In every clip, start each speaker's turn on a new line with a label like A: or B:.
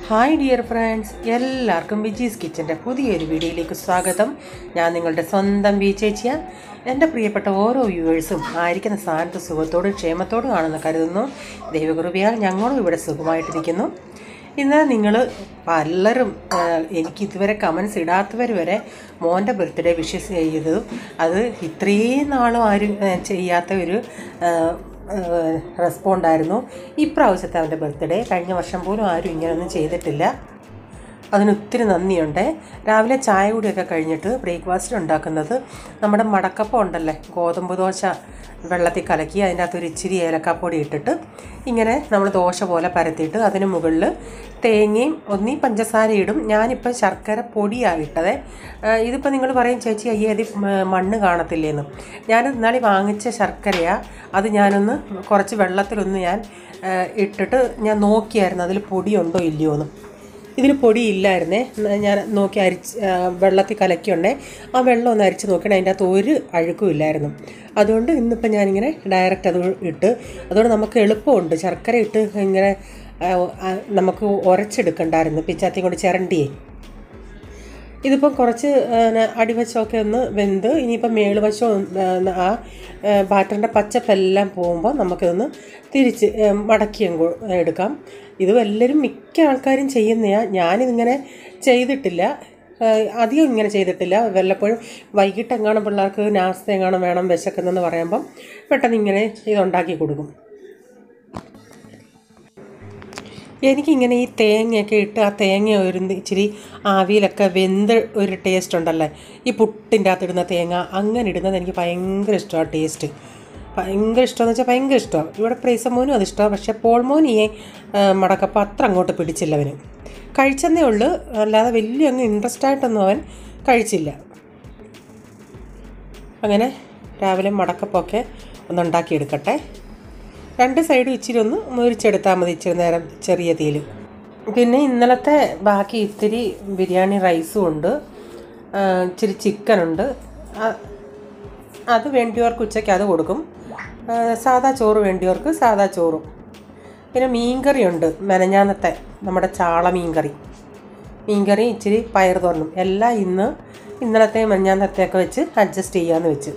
A: hi dear friends എല്ലാവർക്കും വിജീസ് കിച്ചൻ്റെ പുതിയൊരു വീഡിയോയിലേക്ക് സ്വാഗതം ഞാൻ നിങ്ങളുടെ സ്വന്തം വി ചേച്ചിയ എൻ്റെ പ്രിയപ്പെട്ട ഓരോ വ്യൂവേഴ്സും ആയിരിക്കുന്ന സ്ഥാനത്ത് സുഖത്തോടും ക്ഷേമത്തോടും ആണെന്ന് കരുതുന്നു ദൈവകൃപയാൽ ഞങ്ങളും ഇവിടെ സുഖമായിട്ടിരിക്കുന്നു ഇന്ന് നിങ്ങൾ പലരും ആ, എനിക്ക് ഇതുവരെ കമൻസ് ഇടാത്തവർ വരെ മോൻ്റെ ബർത്ത്ഡേ വിഷസ് ചെയ്തു അത് ഇത്രയും നാളും ആരും ആ, ചെയ്യാത്ത ഒരു റെസ്പോണ്ടായിരുന്നു ഇപ്രാവശ്യത്തെ അവൻ്റെ ബർത്ത്ഡേ കഴിഞ്ഞ വർഷം പോലും ആരും ഇങ്ങനെയൊന്നും ചെയ്തിട്ടില്ല അതിന് ഒത്തിരി നന്ദിയുണ്ട് രാവിലെ ചായ കൂടിയൊക്കെ കഴിഞ്ഞിട്ട് ബ്രേക്ക്ഫാസ്റ്റ് ഉണ്ടാക്കുന്നത് നമ്മുടെ മടക്കപ്പം ഉണ്ടല്ലേ ഗോതമ്പ് ദോശ വെള്ളത്തിൽ കലക്കി അതിൻ്റെ അകത്ത് ഒരു ഇച്ചിരി ഏലക്കാപ്പൊടി ഇട്ടിട്ട് ഇങ്ങനെ നമ്മൾ ദോശ പോലെ പരത്തിയിട്ട് അതിന് മുകളിൽ തേങ്ങയും ഒന്നീ പഞ്ചസാര ഇടും ഞാനിപ്പോൾ ശർക്കര പൊടിയായിട്ടത് ഇതിപ്പോൾ നിങ്ങൾ പറയും ചേച്ചി അയ്യേ ഇത് മ- മണ്ണ് കാണത്തില്ലേന്ന് ഞാൻ ഇന്നാളി വാങ്ങിച്ച ശർക്കരയാണ് അത് ഞാനൊന്ന് കുറച്ച് വെള്ളത്തിലൊന്ന് ഞാൻ ആ, ഇട്ടിട്ട് ഞാൻ നോക്കിയായിരുന്നു അതിൽ പൊടിയുണ്ടോ ഇല്ലയോ എന്ന് ഇതിൽ പൊടിയില്ലായിരുന്നേ ന- ഞാൻ നോക്കി അരിച്ച് ആ, വെള്ളത്തിൽ കലക്കിയുണ്ടേ ആ വെള്ളം ഒന്ന് അരിച്ച് നോക്കണേ അതിൻ്റെ അകത്ത് ഒരു അഴുക്കും ഇല്ലായിരുന്നു അതുകൊണ്ട് ഇന്നിപ്പോൾ ഞാനിങ്ങനെ ഡയറക്റ്റ് അത് ഇട്ട് അതുകൊണ്ട് നമുക്ക് എളുപ്പമുണ്ട് ശർക്കര ഇട്ട് ഇങ്ങനെ ആ, ആ, നമുക്ക് ഉരച്ചെടുക്കണ്ടായിരുന്നു പിച്ചാത്തി കൊണ്ട് ചിരണ്ടിയേ ഇതിപ്പം കുറച്ച് പിന്നെ അടിവശമൊക്കെ ഒന്ന് വെന്ത് ഇനിയിപ്പം മേളുവശം ഒന്ന് ആ ബാറ്ററിൻ്റെ പച്ചപ്പെല്ലാം പോകുമ്പോൾ നമുക്കിതൊന്ന് തിരിച്ച് ഏ, മടക്കി അങ്ങ് എടുക്കാം ഇത് എല്ലാവരും മിക്ക ആൾക്കാരും ചെയ്യുന്നതാണ് ഞാനിതിങ്ങനെ ചെയ്തിട്ടില്ല ഏ, അധികം ഇങ്ങനെ ചെയ്തിട്ടില്ല വല്ലപ്പോഴും വൈകിട്ട് എങ്ങാനും പിള്ളേർക്ക് നാസ്ത എങ്ങാനും വേണം വിശക്കുന്നെന്ന് പറയുമ്പം പെട്ടെന്ന് ഇങ്ങനെ ഇതുണ്ടാക്കി കൊടുക്കും എനിക്കിങ്ങനെ ഈ തേങ്ങയൊക്കെ ഇട്ട് ആ തേങ്ങ ഒരു ഇച്ചിരി ആവിയിലൊക്കെ വെന്ത് ഒരു ടേസ്റ്റ് ഉണ്ടല്ലേ ഈ പുട്ടിൻ്റെ അകത്ത് ഇടുന്ന തേങ്ങ അങ്ങനെ ഇടുന്നത് എനിക്ക് ഭയങ്കര ഇഷ്ടമാണ് ടേസ്റ്റ് ഭയങ്കര ഇഷ്ടമെന്ന് വെച്ചാൽ ഭയങ്കര ഇഷ്ടമാണ് ഇവിടെ പ്രൈസമോനും അത് ഇഷ്ടമാണ് പക്ഷേ പോൾമോൻ ഈ ആ, മടക്കപ്പം അത്ര അങ്ങോട്ട് പിടിച്ചില്ല അവന് കഴിച്ചെന്നേ ഉള്ളൂ അല്ലാതെ വലിയ അങ്ങ് ഇൻട്രസ്റ്റ് ആയിട്ടൊന്നും അവൻ കഴിച്ചില്ല അങ്ങനെ രാവിലെ മടക്കപ്പൊക്കെ ഒന്ന് ഉണ്ടാക്കിയെടുക്കട്ടെ രണ്ട് സൈഡും ഇച്ചിരി ഒന്ന് മുരിച്ചെടുത്താൽ മതി ഇച്ചിരി നേരം ചെറിയ തീയിൽ പിന്നെ ഇന്നലത്തെ ബാക്കി ഇത്തിരി ബിരിയാണി റൈസും ഉണ്ട് ആ, ഇച്ചിരി ചിക്കനുണ്ട് അത് വേണ്ടിയവർക്ക് ഉച്ചയ്ക്ക് അത് കൊടുക്കും ആ, സാദാ ചോറ് വേണ്ടിയവർക്ക് സാദാ ചോറും പിന്നെ മീൻകറി ഉണ്ട് മെനഞ്ഞാന്നത്തെ നമ്മുടെ ചാള മീൻകറി മീൻകറി ഇച്ചിരി പയർ തോരനും എല്ലാം ഇന്ന് ഇന്നലത്തെ മെനഞ്ഞാന്നത്തെയൊക്കെ വെച്ച് അഡ്ജസ്റ്റ് ചെയ്യാമെന്ന് വെച്ച്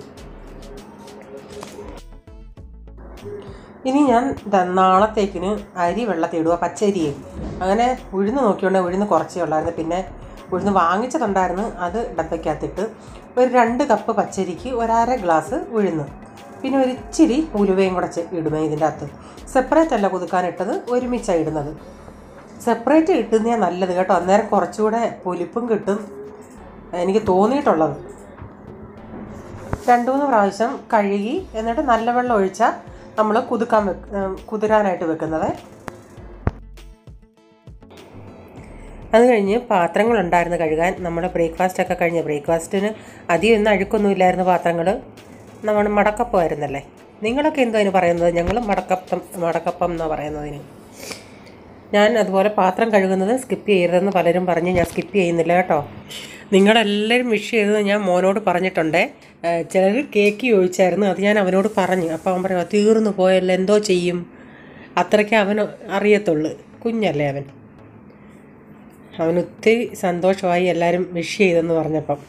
A: ഇനി ഞാൻ ദാ നാളത്തേക്കിന് അരി വെള്ളത്തിൽ ഇടുക പച്ചരിയെ അങ്ങനെ ഉഴുന്ന് നോക്കിയോണ്ട് ഉഴുന്ന് കുറച്ചേ ഉള്ളായിരുന്നു പിന്നെ ഉഴുന്ന് വാങ്ങിച്ചതുണ്ടായിരുന്നു അത് ഡപ്പയ്ക്കകത്തിട്ട് ഒരു രണ്ട് കപ്പ് പച്ചരിക്ക് ഒരര ഗ്ലാസ് ഉഴുന്ന് പിന്നെ ഒരു ഇച്ചിരി ഉലുവയും കൂടെ ചെ- ഇടുമേ ഇതിൻ്റെ അകത്ത് സെപ്പറേറ്റ് അല്ല കുതുക്കാനിട്ടത് ഒരുമിച്ചാണ് ഇടുന്നത് സെപ്പറേറ്റ് ഇട്ടുന്നതാണ് നല്ലത് കേട്ടോ അന്നേരം കുറച്ചുകൂടെ പൊലിപ്പും കിട്ടും എനിക്ക് തോന്നിയിട്ടുള്ളത് രണ്ട് മൂന്ന് പ്രാവശ്യം കഴുകി എന്നിട്ട് നല്ല വെള്ളം ഒഴിച്ചാൽ നമ്മൾ കുതുക്കാൻ വെക്ക് ഏം, കുതിരാനായിട്ട് വെക്കുന്നത് അത് കഴിഞ്ഞ് പാത്രങ്ങളുണ്ടായിരുന്നു കഴുകാൻ നമ്മുടെ ബ്രേക്ക്ഫാസ്റ്റ് ഒക്കെ കഴിഞ്ഞ് ബ്രേക്ക്ഫാസ്റ്റിന് അധികം ഒന്നും അഴുക്കൊന്നും ഇല്ലായിരുന്നു പാത്രങ്ങൾ നമ്മൾ മടക്കപ്പമായിരുന്നല്ലേ നിങ്ങളൊക്കെ എന്തോ അതിന് പറയുന്നത് ഞങ്ങൾ മടക്കപ്പം മടക്കപ്പം എന്നാണ് പറയുന്നതിന് ഞാൻ അതുപോലെ പാത്രം കഴുകുന്നത് സ്കിപ്പ് ചെയ്യരുതെന്ന് പലരും പറഞ്ഞ് ഞാൻ സ്കിപ്പ് ചെയ്യുന്നില്ല കേട്ടോ നിങ്ങളെല്ലാവരും വിഷ് ചെയ്തത് ഞാൻ മോനോട് പറഞ്ഞിട്ടുണ്ടേ ചിലർ കേക്ക് ചോദിച്ചായിരുന്നു അത് ഞാൻ അവനോട് പറഞ്ഞു അപ്പോൾ അവൻ പറയും തീർന്നു പോയല്ലോ എന്തോ ചെയ്യും അത്രയ്ക്ക് അവന് അറിയത്തുള്ളൂ കുഞ്ഞല്ലേ അവൻ അവൻ ഒത്തിരി സന്തോഷമായി എല്ലാവരും വിഷ് ചെയ്തെന്ന് പറഞ്ഞപ്പം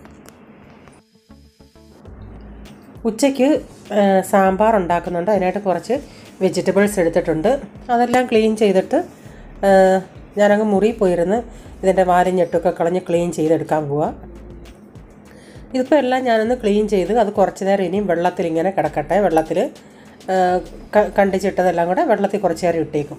A: ഉച്ചയ്ക്ക് ആ, സാമ്പാർ ഉണ്ടാക്കുന്നുണ്ട് അതിനായിട്ട് കുറച്ച് വെജിറ്റബിൾസ് എടുത്തിട്ടുണ്ട് അതെല്ലാം ക്ലീൻ ചെയ്തിട്ട് ആ, ഞാനങ്ങ് മുറി പോയിരുന്ന് ഇതിൻ്റെ വാലും ഞെട്ടൊക്കെ കളഞ്ഞ് ക്ലീൻ ചെയ്തെടുക്കാൻ പോവാം ഇതിപ്പോൾ എല്ലാം ഞാനൊന്ന് ക്ലീൻ ചെയ്ത് അത് കുറച്ച് നേരം ഇനിയും വെള്ളത്തിൽ ഇങ്ങനെ കിടക്കട്ടെ വെള്ളത്തിൽ കണ്ടിച്ചിട്ടതെല്ലാം കൂടെ വെള്ളത്തിൽ കുറച്ച് നേരം ഇട്ടേക്കും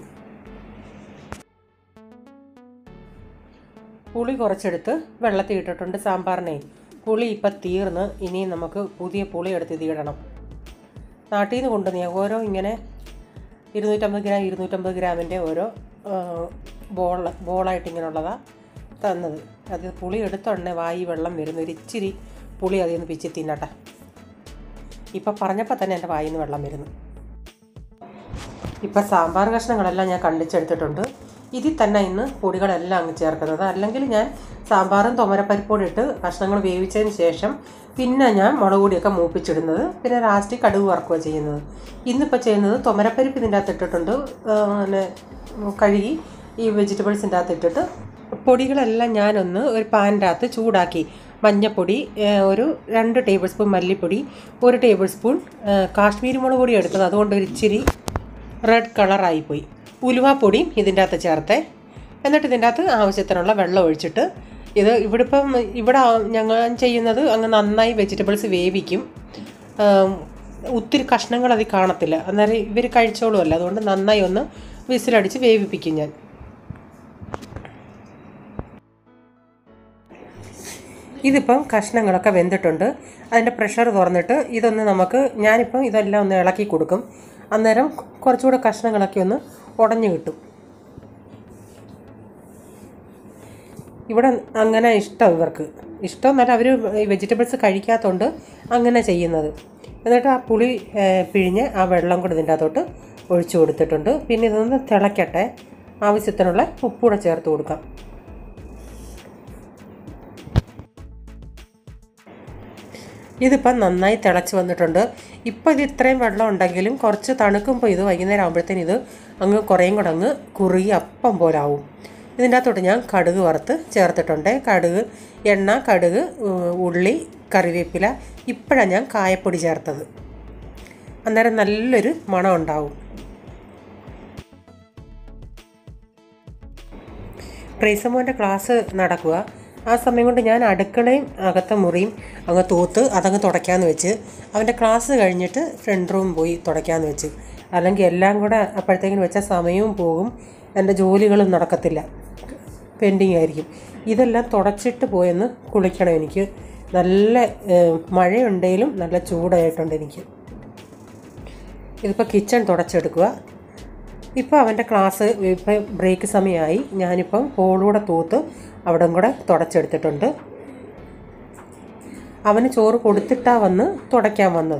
A: പുളി കുറച്ചെടുത്ത് വെള്ളത്തിൽ ഇട്ടിട്ടുണ്ട് സാമ്പാറിനെ പുളി ഇപ്പം തീർന്ന് ഇനി നമുക്ക് പുതിയ പുളി എടുത്ത് ഇതിടണം നാട്ടിൽ നിന്ന് കൊണ്ടുവന്ന ഓരോ ഇങ്ങനെ ഇരുന്നൂറ്റമ്പത് ഗ്രാം ഇരുന്നൂറ്റമ്പത് ഗ്രാമിൻ്റെ ഓരോ ആ, ബോൾ ബോളായിട്ട് ഇങ്ങനെയുള്ളതാണ് തന്നത് അത് പുളി എടുത്തുടനെ വായി വെള്ളം വരുന്നു ഒരു ഇച്ചിരി പുളി അതിൽ നിന്ന് പിച്ചി തിന്നട്ടെ ഇപ്പം പറഞ്ഞപ്പോൾ തന്നെ എൻ്റെ വായിൽ നിന്ന് വെള്ളം വരുന്നു ഇപ്പം സാമ്പാർ കഷ്ണങ്ങളെല്ലാം ഞാൻ കണ്ടിച്ചെടുത്തിട്ടുണ്ട് ഇതിൽ തന്നെ ഇന്ന് പൊടികളെല്ലാം അങ്ങ് ചേർക്കുന്നത് അല്ലെങ്കിൽ ഞാൻ സാമ്പാറും തുമരപ്പരിപ്പോടും ഇട്ട് കഷ്ണങ്ങൾ വേവിച്ചതിന് ശേഷം പിന്നെ ഞാൻ മുളക് പൊടിയൊക്കെ മൂപ്പിച്ചിടുന്നത് പിന്നെ ലാസ്റ്റ് കടുക് വറക്കുക ചെയ്യുന്നത് ഇന്നിപ്പോൾ ചെയ്യുന്നത് തുമരപ്പരിപ്പ് ഇതിൻ്റെ അകത്ത് ഇട്ടിട്ടുണ്ട് ആ, പിന്നെ കഴുകി ഈ വെജിറ്റബിൾസിൻ്റെ അകത്ത് ഇട്ടിട്ട് പൊടികളെല്ലാം ഞാനൊന്ന് ഒരു പാനിൻ്റെ അകത്ത് ചൂടാക്കി മഞ്ഞപ്പൊടി ഏഹ്, ഒരു രണ്ട് ടേബിൾ സ്പൂൺ മല്ലിപ്പൊടി ഒരു ടേബിൾ സ്പൂൺ ഏഹ്, കാശ്മീരി മുളക് പൊടി എടുത്തത് അതുകൊണ്ട് ഒരു ഇച്ചിരി റെഡ് കളറായിപ്പോയി ഉലുവാപ്പൊടിയും ഇതിൻ്റെ അകത്ത് ചേർത്തേ എന്നിട്ട് ഇതിൻ്റെ അകത്ത് ആവശ്യത്തിനുള്ള വെള്ളം ഒഴിച്ചിട്ട് ഇത് ഇവിടെ ഇപ്പം ഇവിടെ ഞങ്ങൾ ചെയ്യുന്നത് അങ്ങ് നന്നായി വെജിറ്റബിൾസ് വേവിക്കും ആം, ഒത്തിരി കഷ്ണങ്ങൾ അതിൽ കാണത്തില്ല അന്നേരം ഇവർ കഴിച്ചോളുമല്ല അതുകൊണ്ട് നന്നായി ഒന്ന് വിസിലടിച്ച് വേവിപ്പിക്കും ഞാൻ ഇതിപ്പം കഷ്ണങ്ങളൊക്കെ വെന്തിട്ടുണ്ട് അതിൻ്റെ പ്രഷർ തുറന്നിട്ട് ഇതൊന്ന് നമുക്ക് ഞാനിപ്പം ഇതെല്ലാം ഒന്ന് ഇളക്കി കൊടുക്കും അന്നേരം കുറച്ചുകൂടെ കഷ്ണങ്ങളൊക്കെ ഒന്ന് ഉടഞ്ഞു കിട്ടും ഇവിടെ അങ്ങനെ ഇഷ്ടം ഇവർക്ക് ഇഷ്ടം എന്നല്ല അവർ വെജിറ്റബിൾസ് കഴിക്കാത്തതുകൊണ്ട് അങ്ങനെ ചെയ്യുന്നത് എന്നിട്ട് ആ പുളി ഏഹ്, പിഴിഞ്ഞ് ആ വെള്ളം കൂടി ഇതിൻ്റെ അകത്തോട്ട് ഒഴിച്ചു കൊടുത്തിട്ടുണ്ട് പിന്നെ ഇതൊന്ന് തിളയ്ക്കട്ടെ ആവശ്യത്തിനുള്ള ഉപ്പൂടെ ചേർത്ത് കൊടുക്കാം ഇതിപ്പം നന്നായി തിളച്ച് വന്നിട്ടുണ്ട് ഇപ്പം ഇത് ഇത്രയും വെള്ളം ഉണ്ടെങ്കിലും കുറച്ച് തണുക്കുമ്പോൾ ഇത് വൈകുന്നേരം ആകുമ്പോഴത്തേന് ഇത് അങ്ങ് കുറേയും കൂടെ അങ്ങ് കുറുകി അപ്പം പോലാവും ഇതിൻ്റെ അകത്തോട്ട് ഞാൻ കടുക് വറുത്ത് ചേർത്തിട്ടുണ്ട് കടുക് എണ്ണ കടുക് ഉം, ഉള്ളി കറിവേപ്പില ഇപ്പോഴാണ് ഞാൻ കായപ്പൊടി ചേർത്തത് അന്നേരം നല്ലൊരു മണം ഉണ്ടാവും പ്രീസമോൻ്റെ ക്ലാസ് നടക്കുക ആ സമയം കൊണ്ട് ഞാൻ അടുക്കളയും അകത്തെ മുറിയും അങ്ങ് തൂത്ത് അതങ്ങ് തുടയ്ക്കാമെന്ന് വെച്ച് അവൻ്റെ ക്ലാസ് കഴിഞ്ഞിട്ട് ഫ്രണ്ട് റൂം പോയി തുടയ്ക്കാമെന്ന് വെച്ച് അല്ലെങ്കിൽ എല്ലാം കൂടെ അപ്പോഴത്തേക്കിന് വെച്ച സമയവും പോകും എൻ്റെ ജോലികളും നടക്കത്തില്ല പെൻഡിങ് ആയിരിക്കും ഇതെല്ലാം തുടച്ചിട്ട് പോയെന്ന് കുളിക്കണം എനിക്ക് നല്ല ഏഹ്, മഴയുണ്ടെങ്കിലും നല്ല ചൂടായിട്ടുണ്ട് എനിക്ക് ഇതിപ്പോൾ കിച്ചൺ തുടച്ചെടുക്കുക ഇപ്പോൾ അവൻ്റെ ക്ലാസ് ഇപ്പം ബ്രേക്ക് സമയമായി ഞാനിപ്പം ഹോളൂടെ തൂത്ത് അവിടം കൂടെ തുടച്ചെടുത്തിട്ടുണ്ട് അവന് ചോറ് കൊടുത്തിട്ടാ വന്ന് തുടയ്ക്കാൻ വന്നത്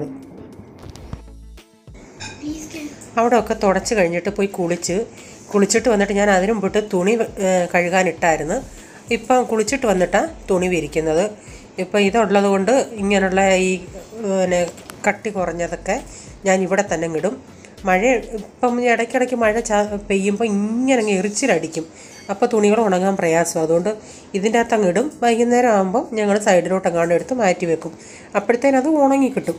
A: അവിടെയൊക്കെ തുടച്ച് കഴിഞ്ഞിട്ട് പോയി കുളിച്ച് കുളിച്ചിട്ട് വന്നിട്ട് ഞാൻ അതിനു മുമ്പിട്ട് തുണി ഏഹ്, കഴുകാനിട്ടായിരുന്നു ഇപ്പം കുളിച്ചിട്ട് വന്നിട്ടാണ് തുണി വിരിക്കുന്നത് ഇപ്പം ഇതുള്ളത് കൊണ്ട് ഇങ്ങനെയുള്ള ഈ പിന്നെ കട്ടി കുറഞ്ഞതൊക്കെ ഞാൻ ഇവിടെ തന്നെ ഇടും മഴ ഇപ്പം ഇടയ്ക്കിടയ്ക്ക് മഴ ചാ പെയ്യുമ്പോൾ ഇങ്ങനെ അങ്ങ് എറിച്ചിലടിക്കും അപ്പോൾ തുണികൾ ഉണങ്ങാൻ പ്രയാസം അതുകൊണ്ട് ഇതിൻ്റെ അകത്ത് അങ്ങ് ഇടും വൈകുന്നേരം ആകുമ്പോൾ ഞങ്ങൾ സൈഡിലോട്ട് അങ്ങാണ്ട് എടുത്ത് മാറ്റി വെക്കും അപ്പോഴത്തേനും അത് ഉണങ്ങി കിട്ടും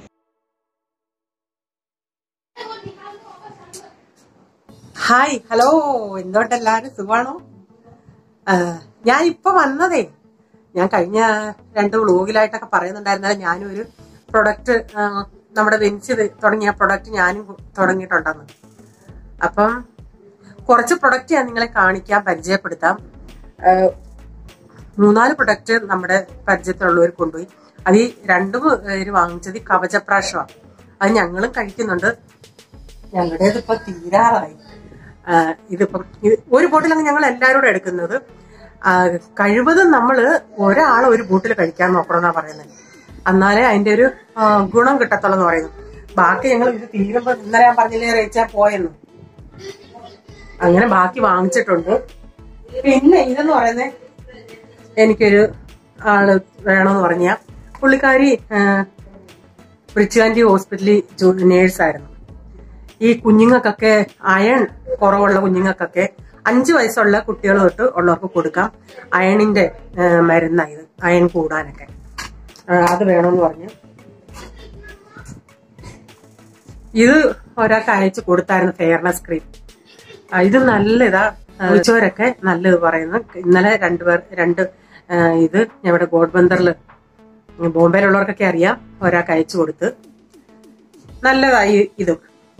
A: ഹായ് ഹലോ എന്തുകൊണ്ട് എല്ലാവരും സുഖമാണോ ഞാൻ ഇപ്പൊ വന്നതേ ഞാൻ കഴിഞ്ഞ രണ്ട് വ്ളോഗിലായിട്ടൊക്കെ പറയുന്നുണ്ടായിരുന്നാലും ഞാനും ഒരു പ്രൊഡക്റ്റ് നമ്മുടെ വെഞ്ച് തുടങ്ങിയ പ്രൊഡക്റ്റ് ഞാനും തുടങ്ങിയിട്ടുണ്ടെന്ന് അപ്പം കുറച്ച് പ്രൊഡക്റ്റ് ഞാൻ നിങ്ങളെ കാണിക്കാൻ പരിചയപ്പെടുത്താം ആ, മൂന്നാല് പ്രൊഡക്റ്റ് നമ്മുടെ പരിചയത്തിലുള്ളവർ കൊണ്ടുപോയി അത് ഈ രണ്ടു പേര് വാങ്ങിച്ചത് ഈ കവചപ്രാശമാണ് അത് ഞങ്ങളും കഴിക്കുന്നുണ്ട് ഞങ്ങളുടേത് ഇപ്പൊ തീരാറായി ആ, ഇതിപ്പം ഇത് ഒരു ബോട്ടിലാണ് ഞങ്ങൾ എല്ലാവരും കൂടെ എടുക്കുന്നത് ആ, കഴിവതും നമ്മൾ ഒരാൾ ഒരു ബോട്ടിൽ കഴിക്കാൻ നോക്കണമെന്നാ പറയുന്നത് എന്നാലേ അതിന്റെ ഒരു ആ, ഗുണം കിട്ടത്തുള്ളൂ എന്ന് പറയുന്നു ബാക്കി ഞങ്ങൾ ഇത് തീരുമ്പോ ഇന്നലെ ഞാൻ പറഞ്ഞില്ലേ റേച്ചാ പോയെന്ന് അങ്ങനെ ബാക്കി വാങ്ങിച്ചിട്ടുണ്ട് പിന്നെ ഇതെന്ന് പറയുന്നത് എനിക്കൊരു ആള് വേണമെന്ന് പറഞ്ഞ പുള്ളിക്കാരി ബ്രിച്ചാൻഡി ഹോസ്പിറ്റലിൽ നേഴ്സായിരുന്നു ഈ കുഞ്ഞുങ്ങൾക്കൊക്കെ അയൺ കുറവുള്ള കുഞ്ഞുങ്ങൾക്കൊക്കെ അഞ്ചു വയസ്സുള്ള കുട്ടികൾ തൊട്ട് ഉള്ളവർക്ക് കൊടുക്കാം അയണിന്റെ മരുന്നായത് അയൺ കൂടാനൊക്കെ ആ, അത് വേണമെന്ന് പറഞ്ഞു ഇത് ഒരാൾക്ക് അയച്ചു കൊടുത്തായിരുന്നു ഫെയർനെസ് ക്രീം ആ, ഇത് നല്ല ഇതാ ഉച്ചവരൊക്കെ നല്ലത് പറയുന്നു ഇന്നലെ രണ്ടുപേർ രണ്ട് ആ, ഇത് ഞങ്ങളുടെ ഗോഡ്ബന്ദറിൽ ബോംബെയിലുള്ളവർക്കൊക്കെ അറിയാം ഒരാൾക്ക് അയച്ചു കൊടുത്ത് നല്ലതായി ഇതും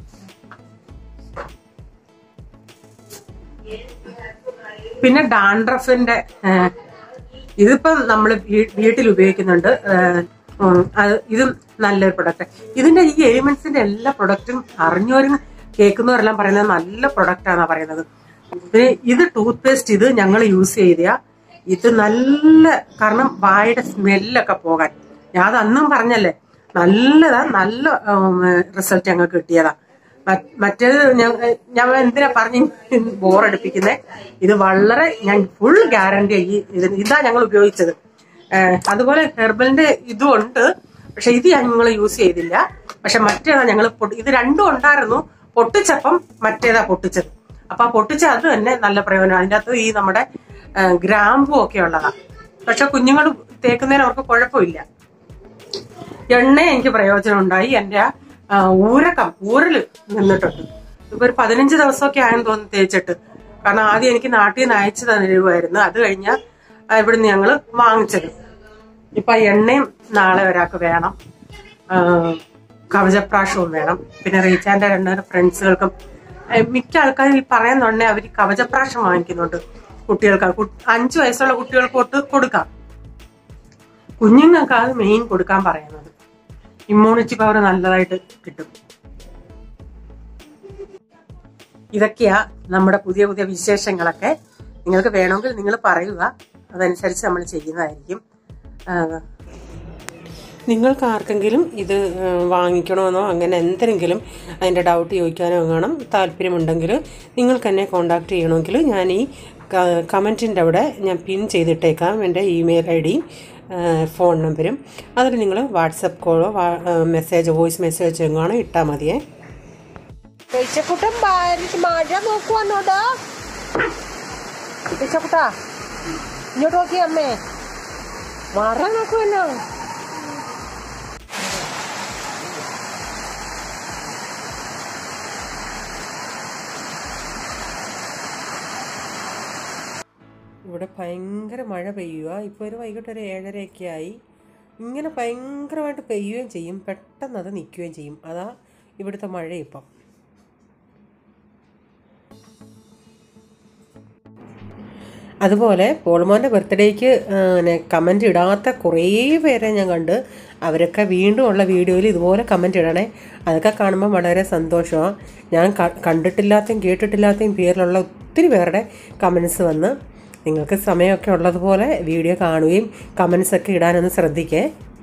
A: പിന്നെ ഡാൻഡ്രഫിന്റെ ആ, ഇതിപ്പം നമ്മൾ വീട്ടിൽ ഉപയോഗിക്കുന്നുണ്ട് ആ, ഉം, അത് ഇതും നല്ലൊരു പ്രൊഡക്റ്റ് ഇതിന്റെ ഈ എലിമെന്റ്സിന്റെ എല്ലാ പ്രൊഡക്റ്റും അറിഞ്ഞവരും കേൾക്കുന്നവരെല്ലാം പറയുന്നത് നല്ല പ്രൊഡക്റ്റ് ആണെന്നാ പറയുന്നത് പിന്നെ ഇത് ടൂത്ത് പേസ്റ്റ് ഇത് ഞങ്ങൾ യൂസ് ചെയ്ത ഇത് നല്ല കാരണം വായുടെ സ്മെല്ലൊക്കെ പോകാൻ ഞാൻ അത് അന്നും പറഞ്ഞല്ലേ നല്ലതാ നല്ല റിസൾട്ട് ഞങ്ങൾക്ക് കിട്ടിയതാ മറ്റ് മറ്റേത് ഞാൻ ഞാൻ എന്തിനാ പറഞ്ഞ് ബോറടിപ്പിക്കുന്നത് ഇത് വളരെ ഞാൻ ഫുൾ ഗ്യാരണ്ടി ഈ ഇത് ഇതാ ഞങ്ങൾ ഉപയോഗിച്ചത് ഏഹ് അതുപോലെ ഹെർബലിന്റെ ഇതും ഉണ്ട് പക്ഷെ ഇത് ഞങ്ങൾ യൂസ് ചെയ്തില്ല പക്ഷെ മറ്റേതാ ഞങ്ങൾ ഇത് രണ്ടും ഉണ്ടായിരുന്നു പൊട്ടിച്ചപ്പം മറ്റേതാ പൊട്ടിച്ചത് അപ്പൊ ആ പൊട്ടിച്ച അത് തന്നെ നല്ല പ്രയോജനം അതിൻ്റെ അകത്ത് ഈ നമ്മുടെ ആ, ഗ്രാമ്പും ഒക്കെ ഉള്ളതാ പക്ഷെ കുഞ്ഞുങ്ങൾ തേക്കുന്നതിന് അവർക്ക് കുഴപ്പമില്ല എണ്ണ എനിക്ക് പ്രയോജനം ഉണ്ടായി എന്റെ ആ, ഊരക്കം ഊരല് നിന്നിട്ടുണ്ട് ഇപ്പൊ ഒരു പതിനഞ്ച് ദിവസമൊക്കെ ആയെന്ന് തോന്നുന്നു തേച്ചിട്ട് കാരണം ആദ്യം എനിക്ക് നാട്ടിൽ നിന്ന് അയച്ചു തരുമായിരുന്നു അത് കഴിഞ്ഞ ഇവിടുന്ന് ഞങ്ങള് വാങ്ങിച്ചത് ഇപ്പൊ ആ എണ്ണയും നാളെ ഒരാൾക്ക് വേണം ആ, കവചപ്രാശവും വേണം പിന്നെ റീച്ചാന്റെ രണ്ട് ഫ്രണ്ട്സുകൾക്കും ഏ, മിക്ക ആൾക്കാരും ഈ പറയുന്നുണ്ടെ അവർ കവചപ്രാശം വാങ്ങിക്കുന്നുണ്ട് കുട്ടികൾക്ക് കു- അഞ്ചു വയസ്സുള്ള കുട്ടികൾക്ക് തൊട്ട് കൊടുക്കാം കുഞ്ഞുങ്ങൾക്ക് അത് മെയിൻ കൊടുക്കാൻ പറയുന്നത് ഇമ്മ്യൂണിറ്റി പവർ നല്ലതായിട്ട് കിട്ടും ഇതൊക്കെയാ നമ്മുടെ പുതിയ പുതിയ വിശേഷങ്ങളൊക്കെ നിങ്ങൾക്ക് വേണമെങ്കിൽ നിങ്ങൾ പറയുക അതനുസരിച്ച് നമ്മൾ ചെയ്യുന്നതായിരിക്കും ആ, നിങ്ങൾക്ക് ആർക്കെങ്കിലും ഇത് ആ, വാങ്ങിക്കണമെന്നോ അങ്ങനെ എന്തെങ്കിലും അതിൻ്റെ ഡൗട്ട് ചോദിക്കാനോ കാണും താല്പര്യമുണ്ടെങ്കിൽ നിങ്ങൾക്ക് എന്നെ കോൺടാക്ട് ചെയ്യണമെങ്കിൽ ഞാൻ ഈ കമൻറ്റിൻ്റെ അവിടെ ഞാൻ പിൻ ചെയ്തിട്ടേക്കാം എൻ്റെ ഇമെയിൽ ഐ ഡിയും ഫോൺ നമ്പരും അതിൽ നിങ്ങൾ വാട്സപ്പ് കോളോ മെസ്സേജ് വോയിസ് മെസ്സേജ് എങ്ങാണോ ഇട്ടാൽ മതിയേ
B: പേച്ചക്കുട്ടൻ ഭാര്യ മഴ നോക്കുവാന്നോടാ പേച്ചക്കുട്ടാ ഇങ്ങോട്ട് നോക്കി അമ്മേ മഴ നോക്കുവല്ലോ
A: ഇവിടെ ഭയങ്കര മഴ പെയ്യുക ഇപ്പോൾ ഒരു വൈകിട്ട് ഒരു ഏഴരയൊക്കെ ആയി ഇങ്ങനെ ഭയങ്കരമായിട്ട് പെയ്യുകയും ചെയ്യും പെട്ടെന്ന് അത് നിൽക്കുകയും ചെയ്യും അതാ ഇവിടുത്തെ മഴ ഇപ്പം അതുപോലെ പോളുമോൻ്റെ ബർത്ത്ഡേക്ക് കമൻ്റ് ഇടാത്ത കുറേ പേരെ ഞാൻ കണ്ട് അവരൊക്കെ വീണ്ടും ഉള്ള വീഡിയോയിൽ ഇതുപോലെ കമൻ്റ് ഇടണേ അതൊക്കെ കാണുമ്പോൾ വളരെ സന്തോഷമാണ് ഞാൻ ക- കണ്ടിട്ടില്ലാത്തയും കേട്ടിട്ടില്ലാത്തയും പേരിലുള്ള ഒത്തിരി പേരുടെ കമൻസ് വന്ന് നിങ്ങൾക്ക് സമയമൊക്കെ ഉള്ളതുപോലെ വീഡിയോ കാണുകയും കമൻസ് ഒക്കെ ഇടാനൊന്ന് ശ്രദ്ധിക്കേ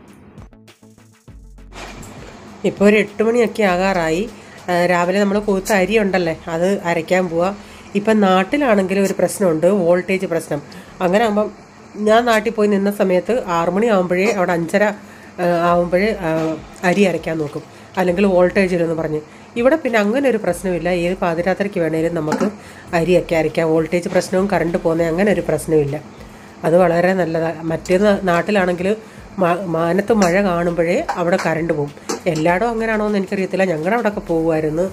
A: ഇപ്പോൾ ഒരു എട്ട് മണിയൊക്കെ ആകാറായി ആ, രാവിലെ നമ്മൾ കൂത്ത അരി ഉണ്ടല്ലേ അത് അരയ്ക്കാൻ പോവാ ഇപ്പം നാട്ടിലാണെങ്കിലും ഒരു പ്രശ്നമുണ്ട് വോൾട്ടേജ് പ്രശ്നം അങ്ങനെ ആകുമ്പം ഞാൻ നാട്ടിൽ പോയി നിന്ന സമയത്ത് ആറ് മണി ആകുമ്പോഴേ അവിടെ അഞ്ചര ആ, ആകുമ്പോഴേ ആ, അരി അരയ്ക്കാൻ നോക്കും അല്ലെങ്കിൽ വോൾട്ടേജ് ഇല്ലെന്ന് പറഞ്ഞ് ഇവിടെ പിന്നെ അങ്ങനെ ഒരു പ്രശ്നമില്ല ഏത് പാതിരാത്രിക്ക് വേണേലും നമുക്ക് അരിയൊക്കെ അരയ്ക്കാം വോൾട്ടേജ് പ്രശ്നവും കറണ്ട് പോകുന്ന അങ്ങനെ ഒരു പ്രശ്നമില്ല അത് വളരെ നല്ലതാണ് മറ്റേ നാ- നാട്ടിലാണെങ്കിൽ മ- മാനത്ത് മഴ കാണുമ്പോഴേ അവിടെ കറണ്ട് പോകും എല്ലായിടും അങ്ങനെയാണോ എന്ന് എനിക്കറിയത്തില്ല ഞങ്ങളുടെ അവിടെയൊക്കെ പോകുമായിരുന്നു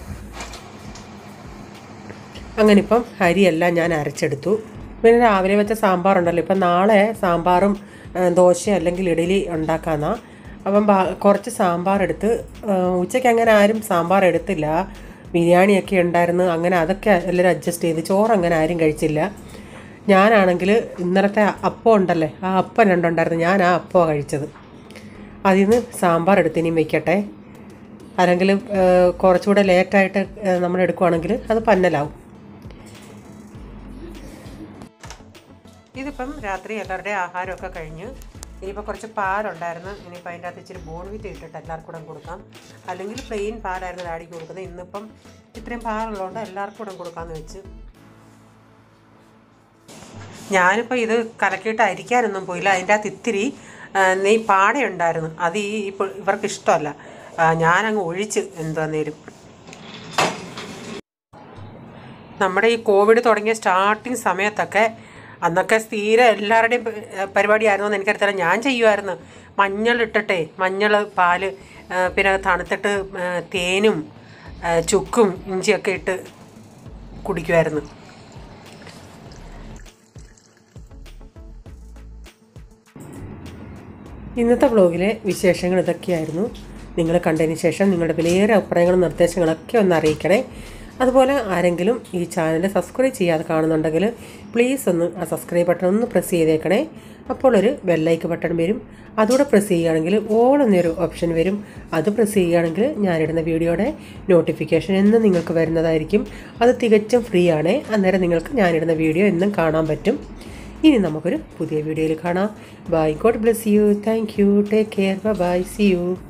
A: അങ്ങനെ ഇപ്പം അരിയെല്ലാം ഞാൻ അരച്ചെടുത്തു പിന്നെ രാവിലെ വെച്ച സാമ്പാറുണ്ടല്ലോ ഇപ്പം നാളെ സാമ്പാറും ആ, ദോശ അല്ലെങ്കിൽ ഇഡലി ഉണ്ടാക്കാന്നാ അപ്പം ബാ- കുറച്ച് സാമ്പാർ എടുത്ത് ആ, ഉച്ചയ്ക്ക് അങ്ങനെ ആരും സാമ്പാർ എടുത്തില്ല ബിരിയാണിയൊക്കെ ഉണ്ടായിരുന്നു അങ്ങനെ അതൊക്കെ എല്ലാവരും അഡ്ജസ്റ്റ് ചെയ്ത് ചോറ് അങ്ങനെ ആരും കഴിച്ചില്ല ഞാനാണെങ്കിൽ ഇന്നലത്തെ അപ്പം ഉണ്ടല്ലേ ആ അപ്പം രണ്ടുണ്ടായിരുന്നു ഞാൻ ആ അപ്പമാണ് കഴിച്ചത് അതിൽ നിന്ന് സാമ്പാർ എടുത്ത് ഇനിയും വെക്കട്ടെ അല്ലെങ്കിൽ ഏഹ്, കുറച്ചുകൂടെ ലേറ്റായിട്ട് ഏഹ്, നമ്മൾ എടുക്കുവാണെങ്കിൽ അത് പന്നലാവും ഇതിപ്പം രാത്രി എല്ലാവരുടെയും ആഹാരമൊക്കെ കഴിഞ്ഞ് ഇനിയിപ്പോൾ കുറച്ച് പാലുണ്ടായിരുന്നു ഇനിയിപ്പോൾ അതിൻ്റെ അകത്ത് ഇച്ചിരി ബോൺവിറ്റ് ഇട്ടിട്ട് എല്ലാവർക്കും കൂടെ കൊടുക്കാം അല്ലെങ്കിൽ പ്ലെയിൻ പാലായിരുന്നു ഡാഡിക്ക് കൊടുക്കുന്നത് ഇന്നിപ്പം ഇത്രയും പാലുള്ളതുകൊണ്ട് എല്ലാവർക്കും കൂടെ കൊടുക്കാമെന്ന് വെച്ച് ഞാനിപ്പോൾ ഇത് കലക്കിയിട്ട് അരിക്കാനൊന്നും പോയില്ല അതിൻ്റെ അകത്ത് ഇത്തിരി ആ, നെയ് പാടയുണ്ടായിരുന്നു അത് ഈ ഇപ്പോൾ ഇവർക്ക് ഇഷ്ടമല്ല ആ, ഞാനങ്ങ് ഒഴിച്ച് എന്താന്നേലും നമ്മുടെ ഈ കോവിഡ് തുടങ്ങിയ സ്റ്റാർട്ടിങ് സമയത്തൊക്കെ അന്നൊക്കെ സ്ഥിരം എല്ലാവരുടെയും പ- പരിപാടിയായിരുന്നു എന്ന് എനിക്കറിയത്തില്ല ഞാൻ ചെയ്യുമായിരുന്നു മഞ്ഞൾ ഇട്ടിട്ടെ മഞ്ഞൾ പാല് ആ, പിന്നെ തണുത്തിട്ട് ആ, തേനും ആ, ചുക്കും ഇഞ്ചിയൊക്കെ ഇട്ട് കുടിക്കുമായിരുന്നു ഇന്നത്തെ വ്ളോഗിലെ വിശേഷങ്ങൾ ഇതൊക്കെയായിരുന്നു നിങ്ങൾ കണ്ടതിന് ശേഷം നിങ്ങളുടെ വിലയേറെ അഭിപ്രായങ്ങളും നിർദ്ദേശങ്ങളൊക്കെ ഒന്ന് അറിയിക്കണേ അതുപോലെ ആരെങ്കിലും ഈ ചാനൽ സബ്സ്ക്രൈബ് ചെയ്യാതെ കാണുന്നുണ്ടെങ്കിൽ പ്ലീസ് ഒന്ന് ആ സബ്സ്ക്രൈബ് ബട്ടൺ ഒന്ന് പ്രസ് ചെയ്തേക്കണേ അപ്പോൾ ഒരു ബെല്ലൈക്ക് ബട്ടൺ വരും അതുകൂടെ പ്രസ് ചെയ്യുകയാണെങ്കിൽ ഓൾ എന്നൊരു ഓപ്ഷൻ വരും അത് പ്രസ് ചെയ്യുകയാണെങ്കിൽ ഞാനിടുന്ന വീഡിയോയുടെ നോട്ടിഫിക്കേഷൻ എന്നും നിങ്ങൾക്ക് വരുന്നതായിരിക്കും അത് തികച്ചും ഫ്രീ ആണ് അന്നേരം നിങ്ങൾക്ക് ഞാനിടുന്ന വീഡിയോ എന്നും കാണാൻ പറ്റും ഇനി നമുക്കൊരു പുതിയ വീഡിയോയിൽ കാണാം bye God bless you thank you take care bye see U